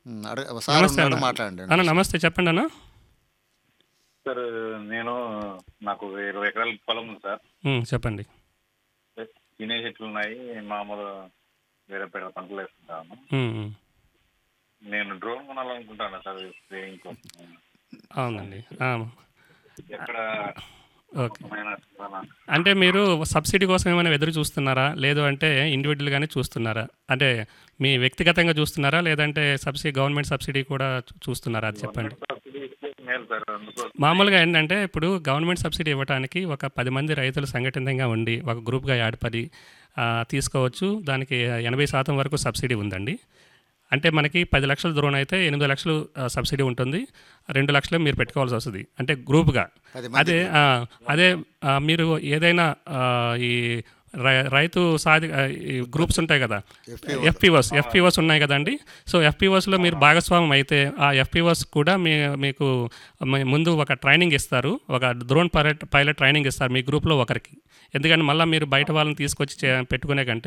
ఉమ్, అడగ సార్ నమస్తే ఉన్నాడు అన్న మాట్లాడండి అన్న నమస్తే చెప్పండి అన్న సార్ నేను నాకు ఒక ఇరవై ఎకరాల పొలం ఉంది సార్ ఉమ్, చెప్పండి తినే చెట్లు ఉన్నాయి మామూలు వేరే పేడ పంటలు వేస్తుంటాను ఉమ్, ఉమ్. నేను డ్రోన్ కొనాలనుకుంటాను సార్ స్ప్రేయింగ్ కోసం అవునండి ఆ, ఎక్కడ ఓకే ఉత్తమమైన విధానం? అంటే మీరు సబ్సిడీ కోసం ఏమైనా ఎదురు చూస్తున్నారా లేదు అంటే ఇండివిజువల్గానే చూస్తున్నారా అంటే మీ వ్యక్తిగతంగా చూస్తున్నారా లేదంటే సబ్సిడీ గవర్నమెంట్ సబ్సిడీ కూడా చూ- చూస్తున్నారా అది చెప్పండి సబ్సిడీ ఇస్తే మేలు సార్ అందుకోసం మామూలుగా ఏంటంటే ఇప్పుడు గవర్నమెంట్ సబ్సిడీ ఇవ్వడానికి ఒక పది మంది రైతులు సంఘటితంగా ఉండి ఒక గ్రూప్గా ఏర్పడి ఆ, తీసుకోవచ్చు దానికి ఎనభై శాతం వరకు సబ్సిడీ ఉందండి అంటే మనకి పది లక్షల డ్రోన్ అయితే ఎనిమిది లక్షలు ఆ, సబ్సిడీ ఉంటుంది రెండు లక్షలు మీరు పెట్టుకోవాల్సి వస్తుంది అంటే గ్రూప్గా పది మంది అదే ఆ, అదే ఆ, మీరు ఏదైనా ఆ, ఈ రై- రైతు సాధి ఆ, ఈ గ్రూప్స్ ఉంటాయి కదా ఎఫ్పిఓస్ ఎఫ్పిఓస్ ఉన్నాయి కదండి సో ఎఫ్పిఓస్లో మీరు భాగస్వామ్యం అయితే ఆ ఎఫ్పిఓస్ కూడా మీ మీకు మీ ముందు ఒక ట్రైనింగ్ ఇస్తారు ఒక డ్రోన్ పైలట్ పైలట్ ట్రైనింగ్ ఇస్తారు మీ గ్రూప్లో ఒకరికి ఎందుకంటే మళ్ళీ మీరు బయట వాళ్ళని తీసుకొచ్చి చే- పెట్టుకునే కంటే